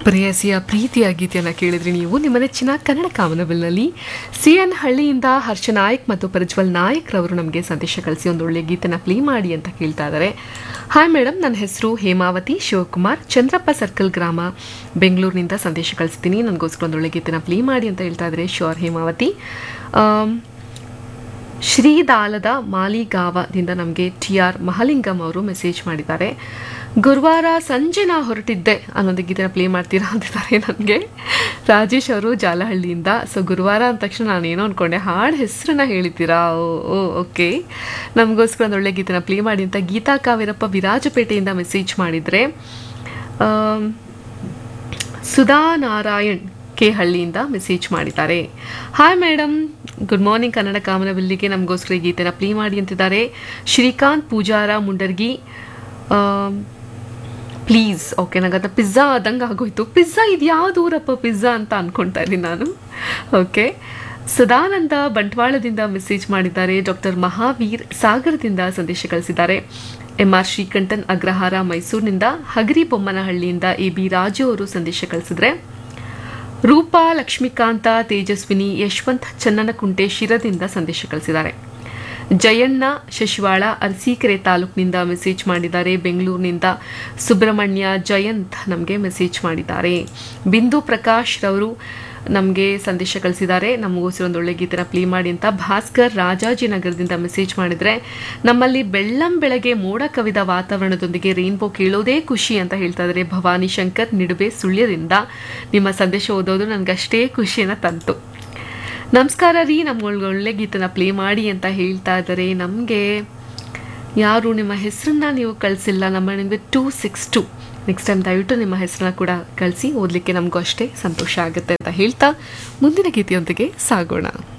ಪ್ರೇಯಸಿಯ ಪ್ರೀತಿಯ ಗೀತೆಯನ್ನು ಕೇಳಿದ್ರಿ ನೀವು ನಿಮ್ಮ ನೆಚ್ಚಿನ ಕನ್ನಡ ಕಾಮನಬಿಲ್ನಲ್ಲಿ ಸಿ ಎನ್ ಹಳ್ಳಿಯಿಂದ ಹರ್ಷ ನಾಯಕ್ ಮತ್ತು ಪ್ರಜ್ವಲ್ ನಾಯಕ್ ರವರು ನಮಗೆ ಸಂದೇಶ ಕಳಿಸಿ ಒಂದು ಒಳ್ಳೆ ಗೀತೆನ ಪ್ಲೇ ಮಾಡಿ ಅಂತ ಕೇಳ್ತಾ ಇದ್ದಾರೆ ಹಾಯ್ ಮೇಡಮ್ ನನ್ನ ಹೆಸರು ಹೇಮಾವತಿ ಶಿವಕುಮಾರ್ ಚಂದ್ರಪ್ಪ ಸರ್ಕಲ್ ಗ್ರಾಮ ಬೆಂಗಳೂರಿನಿಂದ ಸಂದೇಶ ಕಳಿಸ್ತೀನಿ ನನಗೋಸ್ಕರ ಒಂದು ಒಳ್ಳೆ ಗೀತೆನ ಪ್ಲೇ ಮಾಡಿ ಅಂತ ಹೇಳ್ತಾ ಇದ್ದಾರೆ ಶ್ಯೂರ್ ಹೇಮಾವತಿ ಆಮ್, ಶ್ರೀದಾಲದ ಮಾಲಿಗಾವದಿಂದ ನಮಗೆ ಟಿ ಆರ್ ಮಹಲಿಂಗಂ ಅವರು ಮೆಸೇಜ್ ಮಾಡಿದ್ದಾರೆ ಗುರುವಾರ ಸಂಜೆ ನಾ ಹೊರಟಿದ್ದೆ ಅನ್ನೋದು ಗೀತೆನ ಪ್ಲೇ ಮಾಡ್ತೀರಾ ಅಂತಿದ್ದಾರೆ ನನಗೆ ರಾಜೇಶ್ ಅವರು ಜಾಲಹಳ್ಳಿಯಿಂದ ಸೊ ಗುರುವಾರ ಅಂದ ತಕ್ಷಣ ನಾನು ಏನೋ ಅಂದ್ಕೊಂಡೆ ಹಾಡು ಹೆಸರನ್ನ ಹೇಳಿದ್ದೀರಾ ಓ ಓ ಓಕೆ ನಮಗೋಸ್ಕರ ಒಂದು ಒಳ್ಳೆ ಗೀತೆನ ಪ್ಲೇ ಮಾಡಿ ಅಂತ ಗೀತಾ ಕಾವೇರಪ್ಪ ವಿರಾಜಪೇಟೆಯಿಂದ ಮೆಸೇಜ್ ಮಾಡಿದರೆ ಆಮ್, ಸುಧಾ ನಾರಾಯಣ್ ಕೆ ಹಳ್ಳಿಯಿಂದ ಮೆಸೇಜ್ ಮಾಡಿದ್ದಾರೆ hi madam good morning Kannada ಕಾಮನಬಿಲ್ಲಿಗೆ ನಮಗೋಸ್ಕರ ಈ ಗೀತೆನ ಪ್ಲೇ ಮಾಡಿ ಅಂತಿದ್ದಾರೆ ಶ್ರೀಕಾಂತ್ ಪೂಜಾರ ಮುಂಡರ್ಗಿ ಪ್ಲೀಸ್ ಓಕೆ ನಂಗಂತ ಪಿಜ್ಜಾ ಆದಂಗೆ ಆಗೋಯ್ತು ಪಿಜ್ಜಾ ಇದು ಯಾವ್ದು ಊರಪ್ಪ ಪಿಜ್ಜಾ ಅಂತ ಅನ್ಕೊಳ್ತಾ ಇದ್ದೀನಿ ನಾನು ಓಕೆ ಸದಾನಂದ ಬಂಟ್ವಾಳದಿಂದ ಮೆಸೇಜ್ ಮಾಡಿದ್ದಾರೆ ಡಾಕ್ಟರ್ ಮಹಾವೀರ್ ಸಾಗರದಿಂದ ಸಂದೇಶ ಕಳಿಸಿದ್ದಾರೆ ಎಂ ಆರ್ ಶ್ರೀಕಂಠನ್ ಅಗ್ರಹಾರ ಮೈಸೂರಿನಿಂದ ಹಗರಿ ಬೊಮ್ಮನಹಳ್ಳಿಯಿಂದ ಎ ಬಿ ರಾಜು ಅವರು ಸಂದೇಶ ಕಳಿಸಿದ್ರೆ ರೂಪಾ ಲಕ್ಷ್ಮೀಕಾಂತ ತೇಜಸ್ವಿನಿ ಯಶವಂತ್ ಚನ್ನನಕುಂಟೆ ಶಿರದಿಂದ ಸಂದೇಶ ಕಳಿಸಿದ್ದಾರೆ ಜಯಣ್ಣ ಶಶಿವಾಳ ಅರಸೀಕೆರೆ ತಾಲೂಕಿನಿಂದ ಮೆಸೇಜ್ ಮಾಡಿದ್ದಾರೆ ಬೆಂಗಳೂರಿನಿಂದ ಸುಬ್ರಹ್ಮಣ್ಯ ಜಯಂತ್ ನಮಗೆ ಮೆಸೇಜ್ ಮಾಡಿದ್ದಾರೆ ಬಿಂದು ಪ್ರಕಾಶ್ ರವರು ನಮಗೆ ಸಂದೇಶ ಕಳಿಸಿದ್ದಾರೆ ನಮಗೋಸ್ಕರ ಒಂದು ಒಳ್ಳೆ ಗೀತೆನ ಪ್ಲೇ ಮಾಡಿ ಅಂತ ಭಾಸ್ಕರ್ ರಾಜಾಜಿನಗರದಿಂದ ಮೆಸೇಜ್ ಮಾಡಿದರೆ ನಮ್ಮಲ್ಲಿ ಬೆಳ್ಳಂ ಬೆಳಗ್ಗೆ ಮೋಡ ಕವಿದ ವಾತಾವರಣದೊಂದಿಗೆ ರೈನ್ಬೋ ಕೇಳೋದೇ ಖುಷಿ ಅಂತ ಹೇಳ್ತಾ ಇದ್ದಾರೆ ಭವಾನಿ ಶಂಕರ್ ನಿಡುಬೆ ಸುಳ್ಯದಿಂದ ನಿಮ್ಮ ಸಂದೇಶ ಓದೋದು ನನಗಷ್ಟೇ ಖುಷಿಯನ್ನು ತಂತು ನಮಸ್ಕಾರ ರೀ ನಮ್ಗೆ ಒಳ್ಳೆ ಗೀತನ ಪ್ಲೇ ಮಾಡಿ ಅಂತ ಹೇಳ್ತಾ ಇದ್ದಾರೆ ನಮಗೆ ಯಾರು ನಿಮ್ಮ ಹೆಸರನ್ನ ನೀವು ಕಳಿಸಿಲ್ಲ ನಮ್ಮ ನಿಮಗೆ two six two next time ದಯವಿಟ್ಟು ನಿಮ್ಮ ಹೆಸರನ್ನ ಕೂಡ ಕಳಿಸಿ ಓದಲಿಕ್ಕೆ ನಮಗೂ ಅಷ್ಟೇ ಸಂತೋಷ ಆಗುತ್ತೆ ಅಂತ ಹೇಳ್ತಾ ಮುಂದಿನ ಗೀತೆಯೊಂದಿಗೆ ಸಾಗೋಣ